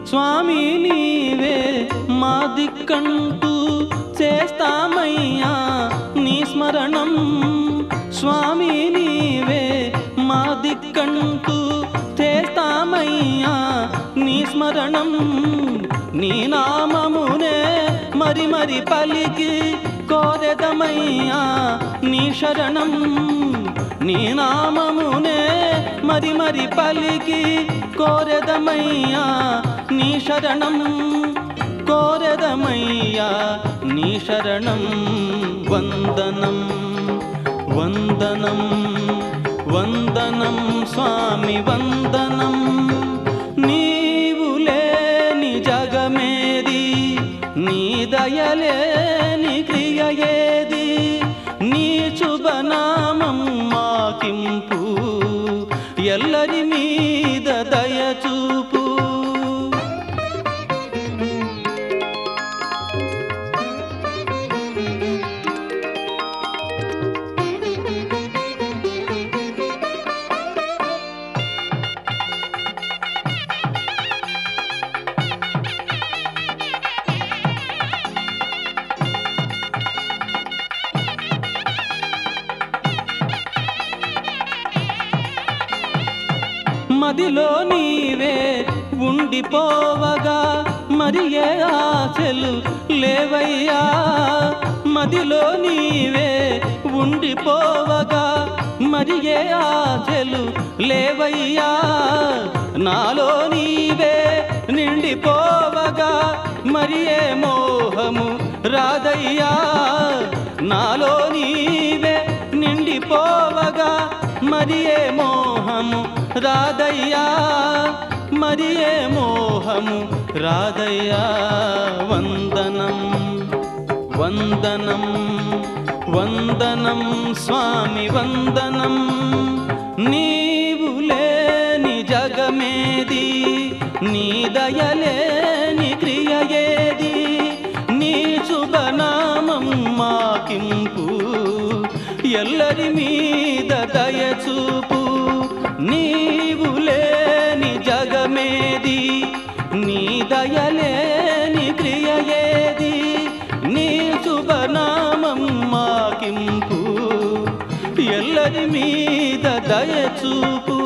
స్వామి నీవే మా దిక్కంటూ చేస్తామయ్యా నీ స్మరణం స్వామి నీవే మా దిక్కంటూ చేస్తామయ్యా నీ స్మరణం నీ నామమునే మరి మరి పలికి కోరెదమయ్యా నీ శరణం నీ నామమునే మరి మరి పలికి కోరెదమయ్యా నీ శరణం కోరెదమయ్యా నీ శరణం వందనం వందనం వందనం స్వామి వందనం నీవు లేని జగమేది నీ దయలేని క్రియ ఏది నీ శుభనామం మాకింపు ఎల్లరి మీద దయచూపు మదిలో నీవే ఉండిపోవగా మరి ఏ ఆశలు లేవయ్యా మదిలో నీవే ఉండిపోవగా మరి ఏ ఆశలు లేవయ్యా నాలో నీవే నిండిపోవగా మరి ఏ మోహము రాదయ్యా నాలో నీవే నిండిపోవగా మరి ఏ మోహము రాదయ్యా మరి ఏ మోహము రాదయ్యా వందనం వందనం వందనం స్వామి వందనం నీవు లేని జగమేది నీ దయలేని క్రియ ఏది నీ శుభనామం మాకింపు ఎల్లరి మీద దయచూపు నీవు లేని జగమేది నీ దయలేని క్రియ ఏది నీ శుభనామం మాకింపు ఎల్లరి మీద దయచూపు